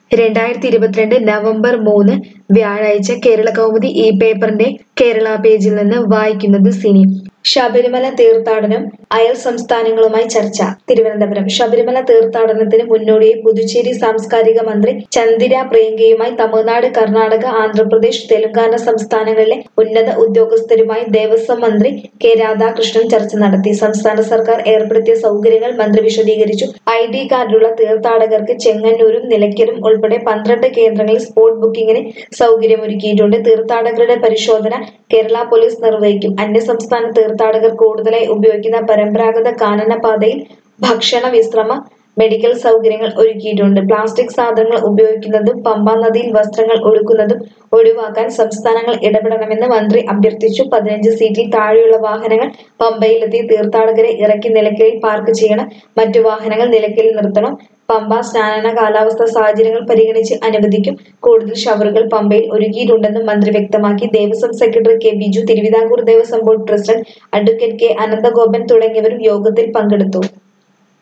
രണ്ടായിരത്തി ഇരുപത്തിരണ്ട് നവംബർ മൂന്ന് വ്യാഴാഴ്ച കേരള കൗമുദി ഈ പേപ്പറിന്റെ കേരള പേജിൽ നിന്ന് വായിക്കുന്നത് സിനി ശബരിമല തീർത്ഥാടനം അയൽ സംസ്ഥാനങ്ങളുമായി ചർച്ച തിരുവനന്തപുരം ശബരിമല തീർത്ഥാടനത്തിന് മുന്നോടിയായി പുതുച്ചേരി സാംസ്കാരിക മന്ത്രി ചന്ദിര പ്രിയങ്കയുമായി തമിഴ്നാട് കർണാടക ആന്ധ്രാപ്രദേശ് തെലങ്കാന സംസ്ഥാനങ്ങളിലെ ഉന്നത ഉദ്യോഗസ്ഥരുമായി ദേവസ്വം മന്ത്രി കെ രാധാകൃഷ്ണൻ ചർച്ച നടത്തി സംസ്ഥാന സർക്കാർ ഏർപ്പെടുത്തിയ സൗകര്യങ്ങൾ മന്ത്രി വിശദീകരിച്ചു ഐ ഡി കാർഡുള്ള തീർത്ഥാടകർക്ക് ചെങ്ങന്നൂരും നിലയ്ക്കലും ഉൾപ്പെടെ പന്ത്രണ്ട് കേന്ദ്രങ്ങളിൽ സ്പോട്ട് ബുക്കിംഗിന് സൗകര്യമൊരുക്കിയിട്ടുണ്ട് തീർത്ഥാടകരുടെ പരിശോധന കേരള പോലീസ് നിർവഹിക്കും അന്യസംസ്ഥാന തീർത്ഥാടകർ കൂടുതലായി ഉപയോഗിക്കുന്ന പരമ്പരാഗത കാനനപാതയിൽ ഭക്ഷണ വിശ്രമ മെഡിക്കൽ സൗകര്യങ്ങൾ ഒരുക്കിയിട്ടുണ്ട് പ്ലാസ്റ്റിക് സാധനങ്ങൾ ഉപയോഗിക്കുന്നതും പമ്പാ നദിയിൽ വസ്ത്രങ്ങൾ ഒഴുക്കുന്നതും ഒഴിവാക്കാൻ സംസ്ഥാനങ്ങൾ ഇടപെടണമെന്ന് മന്ത്രി അഭ്യർത്ഥിച്ചു പതിനഞ്ച് സീറ്റിൽ താഴെയുള്ള വാഹനങ്ങൾ പമ്പയിലെത്തി തീർത്ഥാടകരെ ഇറക്കി നിലയ്ക്കലിൽ പാർക്ക് ചെയ്യണം മറ്റു വാഹനങ്ങൾ നിലയ്ക്കലിൽ നിർത്തണം പമ്പ സ്നാന കാലാവസ്ഥ സാഹചര്യങ്ങൾ പരിഗണിച്ച് അനുവദിക്കും കൂടുതൽ ഷവറുകൾ പമ്പയിൽ ഒരുക്കിയിട്ടുണ്ടെന്നും മന്ത്രി വ്യക്തമാക്കി Devaswom secretary K Biju Thiruvithamkoor Devaswom board president advocate K Ananthagopan തുടങ്ങിയവരും യോഗത്തിൽ പങ്കെടുത്തു